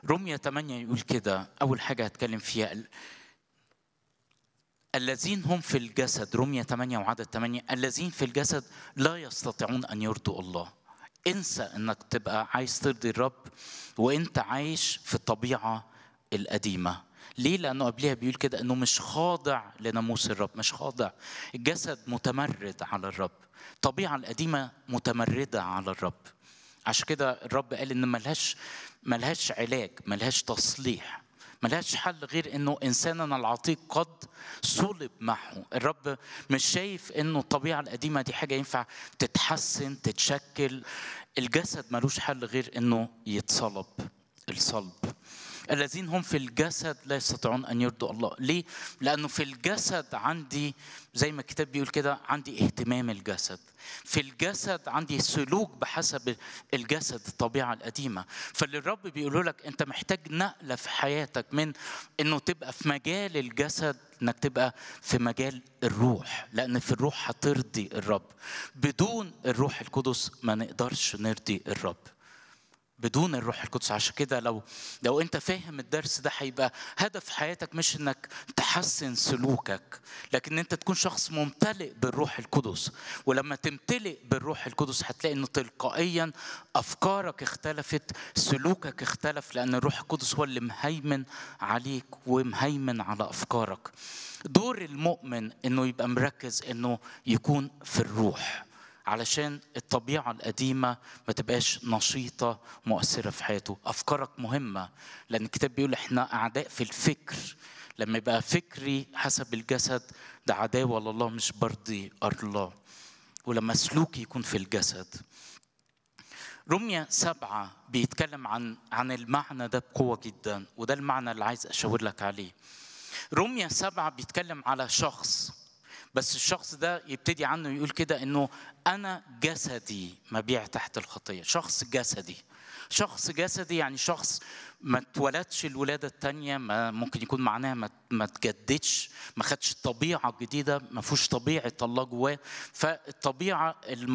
رمية 8 يقول كده أول حاجة هتكلم فيها ال- الذين هم في الجسد رمية 8 وعدد 8 الذين في الجسد لا يستطيعون أن يرضوا الله انسى انك تبقى عايز ترضي الرب وانت عايش في الطبيعة القديمة ليه؟ لأنه قبلها بيقول كده إنه مش خاضع لناموس الرب، مش خاضع. الجسد متمرد على الرب. الطبيعة القديمة متمردة على الرب. عشان كده الرب قال إن ملهاش ملهاش علاج، ملهاش تصليح. ملهاش حل غير انه انساننا العتيق قد صلب معه الرب مش شايف انه الطبيعه القديمه دي حاجه ينفع تتحسن تتشكل الجسد ملوش حل غير انه يتصلب الصلب الذين هم في الجسد لا يستطيعون ان يرضوا الله ليه لانه في الجسد عندي زي ما الكتاب بيقول كده عندي اهتمام الجسد في الجسد عندي سلوك بحسب الجسد الطبيعه القديمه فاللي الرب بيقوله لك انت محتاج نقله في حياتك من انه تبقى في مجال الجسد انك تبقى في مجال الروح لان في الروح هترضي الرب بدون الروح القدس ما نقدرش نرضي الرب بدون الروح القدس عشان كده لو لو انت فاهم الدرس ده هيبقى هدف حياتك مش انك تحسن سلوكك لكن انت تكون شخص ممتلئ بالروح القدس ولما تمتلئ بالروح القدس هتلاقي انه تلقائيا افكارك اختلفت سلوكك اختلف لان الروح القدس هو اللي مهيمن عليك ومهيمن على افكارك دور المؤمن انه يبقى مركز انه يكون في الروح علشان الطبيعة القديمة ما تبقاش نشيطة مؤثرة في حياته أفكارك مهمة لأن الكتاب بيقول إحنا أعداء في الفكر لما يبقى فكري حسب الجسد ده عداوة لله مش برضي الله ولما سلوكي يكون في الجسد رمية سبعة بيتكلم عن عن المعنى ده بقوة جدا وده المعنى اللي عايز أشاور لك عليه رمية سبعة بيتكلم على شخص بس الشخص ده يبتدي عنه يقول كده انه انا جسدي مبيع تحت الخطيه شخص جسدي شخص جسدي يعني شخص ما اتولدش الولاده الثانيه ما ممكن يكون معناها ما ما تجددش ما خدش الطبيعه الجديده ما فيهوش طبيعه الله جواه فالطبيعه الم